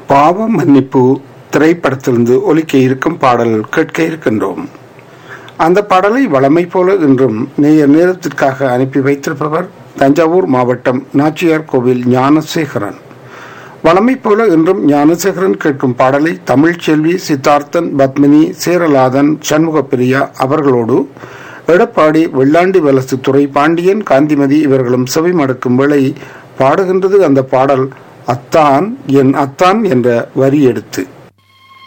பாவ மன்னிப்பு திரைப்படத்திலிருந்து ஒலிக்க இருக்கும் பாடல் கேட்க இருக்கின்றோம் அந்த பாடலை வளமை போல இன்றும் நேயர் நேரத்திற்காக அனுப்பி வைத்திருப்பவர் தஞ்சாவூர் மாவட்டம் நாச்சியார் கோவில் ஞானசேகரன் வளமை போல இன்றும் ஞானசேகரன் கேட்கும் பாடலை தமிழ் செல்வி சித்தார்த்தன் பத்மினி சேரலாதன் சண்முகப்பிரியா அவர்களோடு எடப்பாடி வெள்ளாண்டி வலசு துறை பாண்டியன் காந்திமதி இவர்களும் செவி மடக்கும் வேளை பாடுகின்றது அந்த பாடல் அத்தான் என் அத்தான் என்ற வரி எடுத்து